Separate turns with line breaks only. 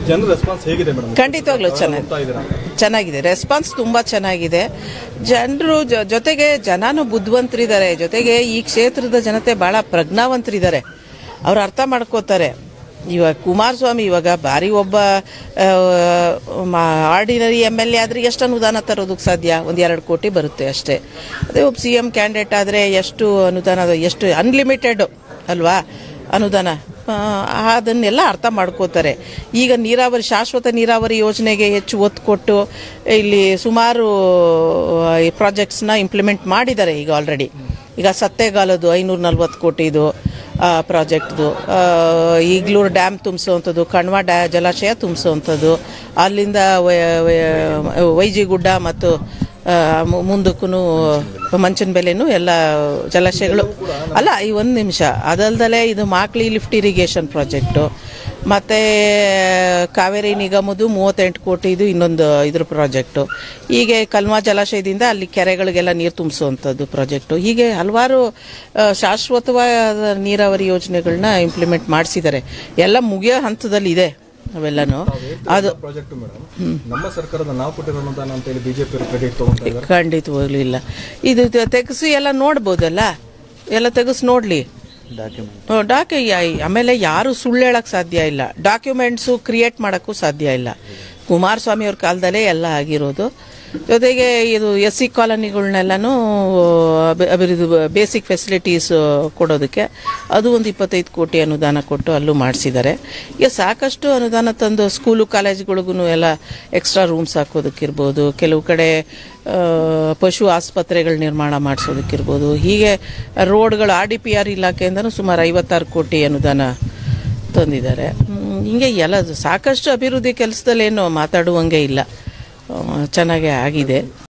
ಜನರ ರೆಸ್ಪಾನ್ಸ್ ಹೇಗಿದೆ ಮೇಡಮ್
ಖಂಡಿತವಾಗ್ಲೂ ಚೆನ್ನಾಗಿ
ಹೋಗ್ತಾ ಇದ್ದೀರಾ
ಚೆನ್ನಾಗಿದೆ ರೆಸ್ಪಾನ್ಸ್ ತುಂಬಾ ಚೆನ್ನಾಗಿದೆ ಜನರು ಜೊತೆಗೆ ಜನನು ಬುದ್ಧಿವಂತರಿದ್ದಾರೆ ಜೊತೆಗೆ ಈ ಕ್ಷೇತ್ರದ ಜನತೆ ಬಹಳ ಪ್ರಜ್ಞಾವಂತರಿದ್ದಾರೆ ಅವ್ರು ಅರ್ಥ ಮಾಡ್ಕೋತಾರೆ ಇವಾಗ ಕುಮಾರಸ್ವಾಮಿ ಇವಾಗ ಬಾರಿ ಒಬ್ಬ ಆರ್ಡಿನರಿ ಎಮ್ ಎಲ್ ಎ ಆದ್ರೆ ಎಷ್ಟು ಅನುದಾನ ತರೋದಕ್ಕೆ ಸಾಧ್ಯ ಒಂದ್ ಎರಡು ಕೋಟಿ ಬರುತ್ತೆ ಅಷ್ಟೇ ಅದೇ ಒಬ್ಬ ಸಿ ಎಂ ಕ್ಯಾಂಡಿಡೇಟ್ ಆದ್ರೆ ಎಷ್ಟು ಅನುದಾನ ಎಷ್ಟು ಅನ್ಲಿಮಿಟೆಡ್ ಅಲ್ವಾ ಅನುದಾನ ಆ, ಅದನ್ನೆಲ್ಲ ಅರ್ಥ ಮಾಡ್ಕೋತಾರೆ ಈಗ ನೀರಾವರಿ ಶಾಶ್ವತ ನೀರಾವರಿ ಯೋಜನೆಗೆ ಹೆಚ್ಚು ಒತ್ತು ಕೊಟ್ಟು ಇಲ್ಲಿ ಸುಮಾರು ಈ ಪ್ರಾಜೆಕ್ಟ್ಸ್ನ ಇಂಪ್ಲಿಮೆಂಟ್ ಮಾಡಿದ್ದಾರೆ ಈಗ ಆಲ್ರೆಡಿ ಈಗ ಸತ್ತೇಗಾಲದು ಐನೂರ ನಲ್ವತ್ತು ಕೋಟಿದು ಪ್ರಾಜೆಕ್ಟ್ದು ಈಗ್ಲೂರು ಡ್ಯಾಮ್ ತುಂಬಿಸುವಂಥದ್ದು ಕಣ್ವ ಡ್ಯಾ ಜಲಾಶಯ ತುಂಬಿಸುವಂಥದ್ದು ಅಲ್ಲಿಂದ ವೈಜಿಗುಡ್ಡ ಮತ್ತು ಮುಂದಕ್ಕೂ ಮಂಚನ ಬೆಲೆನೂ ಎಲ್ಲ ಜಲಾಶಯಗಳು ಅಲ್ಲ ಈ ಒಂದು ನಿಮಿಷ ಅದಲ್ದಲೆ ಇದು ಮಾಕ್ಲಿ ಲಿಫ್ಟ್ ಇರಿಗೇಷನ್ ಪ್ರಾಜೆಕ್ಟು ಮತ್ತೆ ಕಾವೇರಿ ನಿಗಮದು ಮೂವತ್ತೆಂಟು ಕೋಟಿ ಇದು ಇನ್ನೊಂದು ಇದ್ರ ಪ್ರಾಜೆಕ್ಟು ಹೀಗೆ ಕಲ್ಮಾ ಜಲಾಶಯದಿಂದ ಅಲ್ಲಿ ಕೆರೆಗಳಿಗೆಲ್ಲ ನೀರು ತುಂಬಿಸುವಂಥದ್ದು ಪ್ರಾಜೆಕ್ಟು ಹೀಗೆ ಹಲವಾರು ಆ, ಶಾಶ್ವತವಾದ ನೀರಾವರಿ ಯೋಜನೆಗಳನ್ನ ಇಂಪ್ಲಿಮೆಂಟ್ ಮಾಡಿಸಿದ್ದಾರೆ ಎಲ್ಲ ಮುಗಿಯೋ ಹಂತದಲ್ಲಿ ಇದೆ ಅವೆಲ್ಲನೂ ಅದು
ಪ್ರಾಜೆಕ್ಟ್ ಮೇಡಮ್ ನಮ್ಮ ಸರ್ಕಾರದ ನಾವು ಕೊಟ್ಟಿರೋ ಅನುದಾನ ಅಂತ ಹೇಳಿ ಬಿಜೆಪಿ ಕ್ರೆಡಿಟ್ ತಗೊಂತಾ ಇದ್ದಾರೆ
ಖಂಡಿತವಾಗ್ಲೂ ಇಲ್ಲ ಇದು ತ- ತೆಗೆಸಿ ಎಲ್ಲ ನೋಡ್ಬೋದಲ್ಲ ಎಲ್ಲ ತೆಗೆಸಿ ನೋಡ್ಲಿ ಡಾಕ್ಯು ಆಮೇಲೆ ಯಾರು ಸುಳ್ಳು ಹೇಳಕ್ ಸಾಧ್ಯ ಇಲ್ಲ ಡಾಕ್ಯುಮೆಂಟ್ಸು ಕ್ರಿಯೇಟ್ ಮಾಡಕ್ಕೂ ಸಾಧ್ಯ ಇಲ್ಲ ಕುಮಾರಸ್ವಾಮಿ ಅವ್ರ ಕಾಲದಲ್ಲೇ ಎಲ್ಲ ಆಗಿರೋದು ಜೊತೆಗೆ ಇದು ಎಸ್ ಸಿ ಕಾಲೋನಿಗಳನ್ನೆಲ್ಲನೂ ಅಭಿ- ಅಭಿವೃದ್ಧಿ ಬೇಸಿಕ್ ಫೆಸಿಲಿಟೀಸ್ ಕೊಡೋದಕ್ಕೆ ಅದು ಒಂದು ಇಪ್ಪತ್ತೈದು ಕೋಟಿ ಅನುದಾನ ಕೊಟ್ಟು ಅಲ್ಲೂ ಮಾಡಿಸಿದ್ದಾರೆ ಈಗ ಸಾಕಷ್ಟು ಅನುದಾನ ತಂದು ಸ್ಕೂಲು ಕಾಲೇಜ್ಗಳಿಗೂ ಎಲ್ಲ ಎಕ್ಸ್ಟ್ರಾ ರೂಮ್ಸ್ ಹಾಕೋದಕ್ಕಿರ್ಬೋದು ಕೆಲವು ಕಡೆ ಆ, ಪಶು ಆಸ್ಪತ್ರೆಗಳ ನಿರ್ಮಾಣ ಮಾಡಿಸೋದಕ್ಕಿರ್ಬೋದು ಹೀಗೆ ರೋಡ್ಗಳು ಆರ್ ಡಿ ಪಿ ಆರ್ ಇಲಾಖೆಯಿಂದನೂ ಸುಮಾರು ಐವತ್ತಾರು ಕೋಟಿ ಅನುದಾನ ತಂದಿದ್ದಾರೆ ಹ್ಮ್, ಹಿಂಗೆ ಎಲ್ಲ ಸಾಕಷ್ಟು ಅಭಿವೃದ್ಧಿ ಕೆಲಸದಲ್ಲೇನು ಮಾತಾಡುವಂಗೆ ಇಲ್ಲ ಆ, ಚೆನ್ನಾಗೇ ಆಗಿದೆ